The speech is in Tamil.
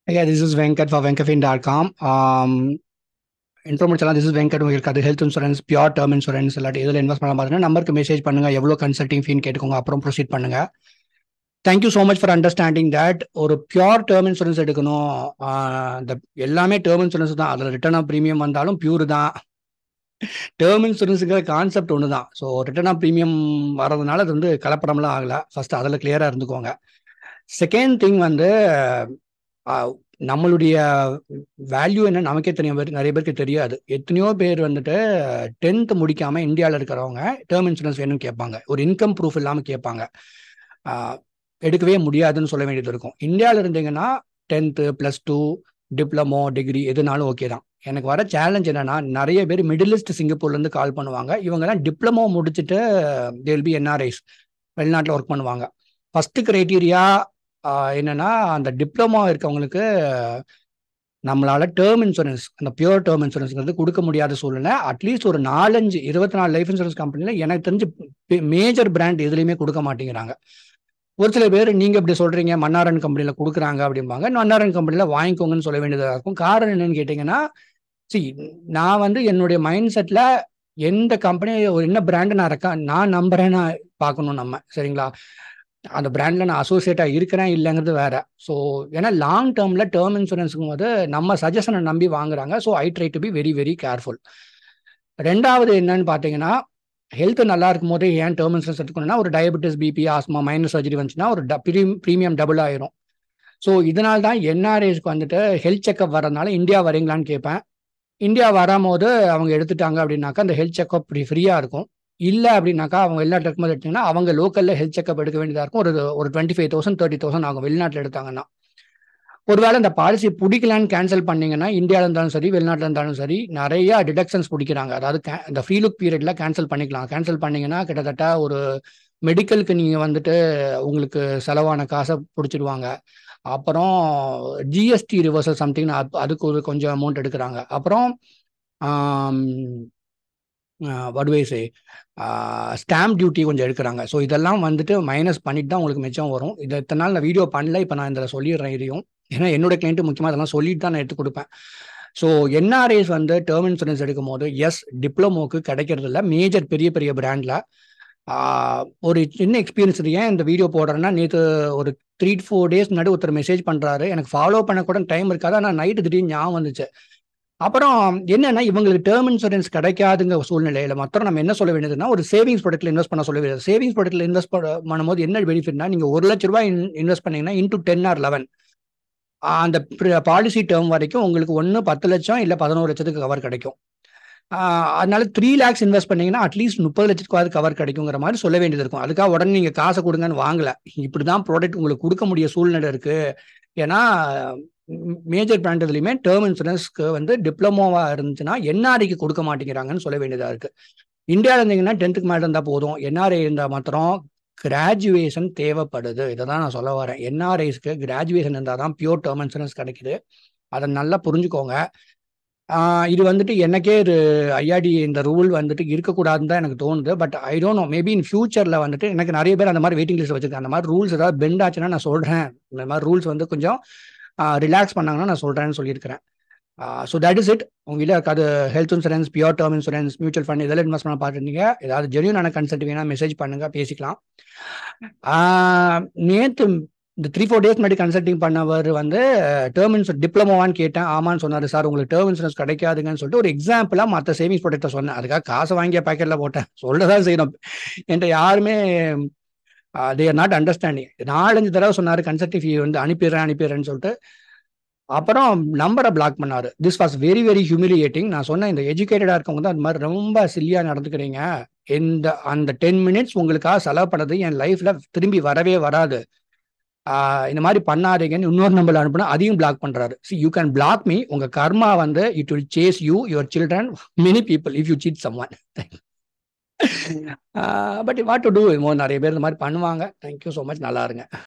Yeah, this is Venkat for venkafin.com. Um, information எல்லாம் திஸ் இஸ் வெங்கட் உங்களுக்கு அது health insurance pure term insurance இல்லாட்டி இதில் இன்வெஸ்ட் பண்ண பார்த்தீங்கன்னா நம்பருக்கு மெசேஜ் பண்ணுங்க எவ்வளோ கன்சல்டிங் ஃபீன் கேட்டுக்கோங்க அப்புறம் ப்ரொசீட் பண்ணுங்க thank you so much for understanding that ஒரு பியூர் டேர்ம் இன்சூரன்ஸ் எடுக்கணும் இந்த எல்லாமே டேர்ம் இன்சூரன்ஸ் தான் அதில் ரிட்டர்ன் ஆஃப் ப்ரீமியம் வந்தாலும் பியூர் தான் டேர்ம் இன்சூரன்ஸுங்கிற கான்செப்ட் ஒன்று தான் ஸோ ரிட்டர்ன் ஆஃப் ப்ரீமியம் வர்றதுனால அது வந்து கலப்படம்லாம் ஆகலை ஃபர்ஸ்ட் அதில் கிளியராக இருந்துக்கோங்க செகண்ட் திங் வந்து நம்மளுடைய வேல்யூ என்ன நமக்கே தெரியும் நிறைய பேருக்கு தெரியாது எத்தனையோ பேர் வந்துட்டு டென்த் முடிக்காம இந்தியாவில் இருக்கிறவங்க டேர்ம் இன்சூரன்ஸ் வேணும்னு கேட்பாங்க ஒரு இன்கம் ப்ரூஃப் இல்லாமல் கேட்பாங்க எடுக்கவே முடியாதுன்னு சொல்ல வேண்டியது இருக்கும் இந்தியாவில் இருந்தீங்கன்னா tenth plus two diploma degree எதுனாலும் ஓகே தான் எனக்கு வர சேலஞ்ச் என்னன்னா நிறைய பேர் மிடில் ஈஸ்ட் சிங்கப்பூர்லேருந்து கால் பண்ணுவாங்க இவங்கெல்லாம் டிப்ளமோ முடிச்சுட்டு தேல் பி என்ஆர்ஐஸ் வெளிநாட்டில் ஒர்க் பண்ணுவாங்க ஃபஸ்ட்டு க்ரைட்டீரியா என்னன்னா அந்த டிப்ளமோ இருக்கவங்களுக்கு நம்மளால டேர்ம் இன்சூரன்ஸ் அந்த பியூர் டேர்ம் இன்சூரன்ஸ்ங்கிறது கொடுக்க முடியாத சூழ்நிலை அட்லீஸ்ட் ஒரு நாலஞ்சு இருபத்தி நாலு லைஃப் இன்சூரன்ஸ் கம்பெனியில் எனக்கு தெரிஞ்சு மேஜர் பிராண்ட் எதுலையுமே கொடுக்க மாட்டேங்கிறாங்க ஒரு சில பேர் நீங்க இப்படி சொல்றீங்க மன்னாரன் கம்பெனியில கொடுக்குறாங்க அப்படிம்பாங்க மன்னாரன் கம்பெனியில வாங்கிக்கோங்கன்னு சொல்ல வேண்டியதாக இருக்கும் காரணம் என்னன்னு கேட்டீங்கன்னா சி நான் வந்து என்னுடைய மைண்ட் செட்ல எந்த கம்பெனி ஒரு என்ன பிராண்டு நான் இருக்கேன் நான் நம்புறேன்னு பார்க்கணும் நம்ம சரிங்களா அந்த பிராண்ட்ல நான் அசோசியேட்டாக இருக்கிறேன் இல்லைங்கிறது வேற ஸோ ஏன்னா லாங் டேர்ம்ல டேர்ம் இன்சூரன்ஸுக்கும் போது நம்ம சஜஷனை நம்பி வாங்குறாங்க so I try to be very very careful ரெண்டாவது என்னன்னு பார்த்தீங்கன்னா ஹெல்த் நல்லா இருக்கும் போது ஏன் டேர்ம் இன்சூரன்ஸ் எடுத்துக்கணும்னா ஒரு diabetes BP asthma minor surgery வந்துச்சுன்னா ஒரு ப்ரீமியம் டபுள் ஆயிரும் ஸோ இதனால தான் என்ஆர்ஏஸ்க்கு வந்துட்டு ஹெல்த் செக்அப் வரதுனால இந்தியா வரீங்களான்னு கேட்பேன் இந்தியா வரும்போது அவங்க எடுத்துட்டாங்க அப்படின்னாக்கா அந்த ஹெல்த் செக்அப் ஃப்ரீயாக இருக்கும் இல்லை அப்படின்னாக்கா அவங்க வெளிநாட்டில் இருக்கும்போது எடுத்தீங்கன்னா அவங்க லோக்கலில் ஹெல்த் செக்அப் எடுக்க வேண்டியதாக இருக்கும் ஒரு ஒரு twenty five thousand thirty thousand ஆகும் வெளிநாட்டில் எடுத்தாங்கன்னா ஒருவேளை இந்த பாலிசி பிடிக்கலான்னு கேன்சல் பண்ணீங்கன்னா இந்தியாவில் இருந்தாலும் சரி வெளிநாட்டில் இருந்தாலும் சரி நிறைய டிடக்ஷன்ஸ் பிடிக்கிறாங்க அதாவது இந்த ஃப்ரீ லுக் பீரியட்ல கேன்சல் பண்ணிக்கலாம் கேன்சல் பண்ணீங்கன்னா கிட்டத்தட்ட ஒரு மெடிக்கலுக்கு நீங்கள் வந்துட்டு உங்களுக்கு செலவான காசை பிடிச்சிடுவாங்க அப்புறம் ஜிஎஸ்டி ரிவர்சல் சம்திங் அதுக்கு ஒரு கொஞ்சம் அமௌண்ட் எடுக்கிறாங்க அப்புறம் வடுவேசே ஸ்டாம்ப் டியூட்டி கொஞ்சம் எடுக்கிறாங்க ஸோ இதெல்லாம் வந்துட்டு மைனஸ் பண்ணிட்டு தான் உங்களுக்கு மிச்சம் வரும் இதை இத்தனை நாள் நான் வீடியோ பண்ணல இப்போ நான் இதில் சொல்லிடுறேன் இதையும் ஏன்னா என்னோட கிளைண்ட்டு முக்கியமாக அதெல்லாம் சொல்லிட்டு தான் நான் எடுத்து கொடுப்பேன் ஸோ என்ஆர்ஏஸ் வந்து டேர்ம் இன்சூரன்ஸ் எடுக்கும் போது எஸ் டிப்ளமோக்கு கிடைக்கிறது இல்லை மேஜர் பெரிய பெரிய பிராண்டில் ஒரு சின்ன எக்ஸ்பீரியன்ஸ் ஏன் இந்த வீடியோ போடுறேன்னா நேற்று ஒரு த்ரீ ஃபோர் டேஸ் முன்னாடி ஒருத்தர் மெசேஜ் பண்ணுறாரு எனக்கு ஃபாலோ பண்ண கூட டைம் இருக்காது ஆனால் நைட்டு திடீர்னு ஞாபகம் வந்துச்சு அப்புறம் என்னன்னா இவங்களுக்கு டேர்ம் இன்சூரன்ஸ் கிடைக்காதுங்க சூழ்நிலையில மாத்திரம் நம்ம என்ன சொல்ல வேண்டியதுன்னா ஒரு சேவிங்ஸ் ப்ராடக்ட்ல இன்வெஸ்ட் பண்ண சொல்ல வேண்டியது சேவிங்ஸ் ப்ராடக்ட்ல இன்வெஸ்ட் பண்ணும்போது என்ன பெனிஃபிட்னா நீங்க ஒரு லட்ச ரூபாய் இன்வெஸ்ட் பண்ணீங்கன்னா இன்டூ டென் ஆர் லெவன் அந்த பாலிசி டேர்ம் வரைக்கும் உங்களுக்கு ஒன்று பத்து லட்சம் இல்லை பதினோரு லட்சத்துக்கு கவர் கிடைக்கும் அதனால த்ரீ லேக்ஸ் இன்வெஸ்ட் பண்ணீங்கன்னா அட்லீஸ்ட் முப்பது லட்சத்துக்கு கவர் கிடைக்குங்கிற மாதிரி சொல்ல வேண்டியது இருக்கும் அதுக்காக உடனே நீங்க காசை கொடுங்கன்னு வாங்கல இப்படிதான் ப்ராடக்ட் உங்களுக்கு கொடுக்க முடிய சூழ்நிலை இருக்கு ஏன்னா மேஜர் பிராண்ட் இதுலையுமே டேர்ம் இன்சூரன்ஸ்க்கு வந்து டிப்ளமோவா இருந்துச்சுன்னா என்ஆர்ஐக்கு கொடுக்க மாட்டேங்கிறாங்கன்னு சொல்ல வேண்டியதா இருக்கு இந்தியாவில் இருந்தீங்கன்னா டென்த்துக்கு மேலே இருந்தால் போதும் என்ஆர்ஐ இருந்தால் மாத்திரம் கிராஜுவேஷன் தேவைப்படுது இதை தான் நான் சொல்ல வரேன் என்ஆர்ஐஸ்க்கு கிராஜுவேஷன் இருந்தால் தான் பியூர் டேர்ம் இன்சூரன்ஸ் கிடைக்குது அதை நல்லா புரிஞ்சுக்கோங்க இது வந்துட்டு எனக்கே இது ஐஆடி இந்த ரூல் வந்துட்டு இருக்கக்கூடாதுன்னு தான் எனக்கு தோணுது but I don't know maybe in ஃபியூச்சரில் வந்துட்டு எனக்கு நிறைய பேர் அந்த மாதிரி வெயிட்டிங் லிஸ்ட் வச்சிருக்கேன் அந்த மாதிரி ரூல்ஸ் ஏதாவது பெண்ட் ஆச்சுன்னா நான் சொல்கிறேன் இந்த மாதிரி ரூல்ஸ் வந்து கொஞ்சம் ரிலாக்ஸ் பண்ணாங்கன்னா நான் சொல்கிறேன்னு சொல்லியிருக்கிறேன் ஸோ தட் இஸ் இட் உங்கள் வீட்டில் இருக்காது health insurance pure term insurance mutual fund இதெல்லாம் இன்வெஸ்ட் பண்ண பார்த்துருந்தீங்க ஏதாவது ஜென்யூனான கன்சல்ட் வேணால் மெசேஜ் பண்ணுங்கள் பேசிக்கலாம் நேற்று இந்த த்ரீ ஃபோர் டேஸ் முன்னாடி கன்சல்டிங் பண்ணவர் வந்து டேர்ம் இன்சூரன்ஸ் டிப்ளமோவான்னு கேட்டேன் ஆமான்னு சொன்னார் சார் உங்களுக்கு டேர்ம் இன்சூரன்ஸ் கிடைக்காதுங்கன்னு சொல்லிட்டு ஒரு எக்ஸாம்பிளாக மற்ற சேவிங்ஸ் ப்ராடக்ட்டை சொன்னேன் அதுக்காக காசை வாங்கிய பேக்கெட்டில் போட்டேன் சொல்ல தான் செய்யணும் என்கிட்ட யாருமே தே ஆர் நாட் அண்டர்ஸ்டாண்டிங் நாலஞ்சு தடவை சொன்னார் கன்சல்டிங் ஃபீ வந்து அனுப்பிடுறேன் அனுப்பிடுறேன்னு சொல்லிட்டு அப்புறம் நம்பரை பிளாக் பண்ணாரு this was very very humiliating நான் சொன்னேன் இந்த எஜுகேட்டடாக இருக்கவங்க தான் அது மாதிரி ரொம்ப சில்லியாக நடந்துக்கிறீங்க இந்த அந்த டென் மினிட்ஸ் உங்களுக்காக செலவு பண்ணது என் லைஃப்ல திரும்பி வரவே வராது இந்த மாதிரி பண்ணாதீங்கன்னு இன்னொரு நம்பர் அனுப்புனா அதையும் பிளாக் பண்றாரு see you can block me உங்க கர்மா வந்து it will chase you your children many people if you cheat someone but what to do நிறைய பேர் இந்த மாதிரி பண்ணுவாங்க தேங்க்யூ ஸோ மச் நல்லா இருங்க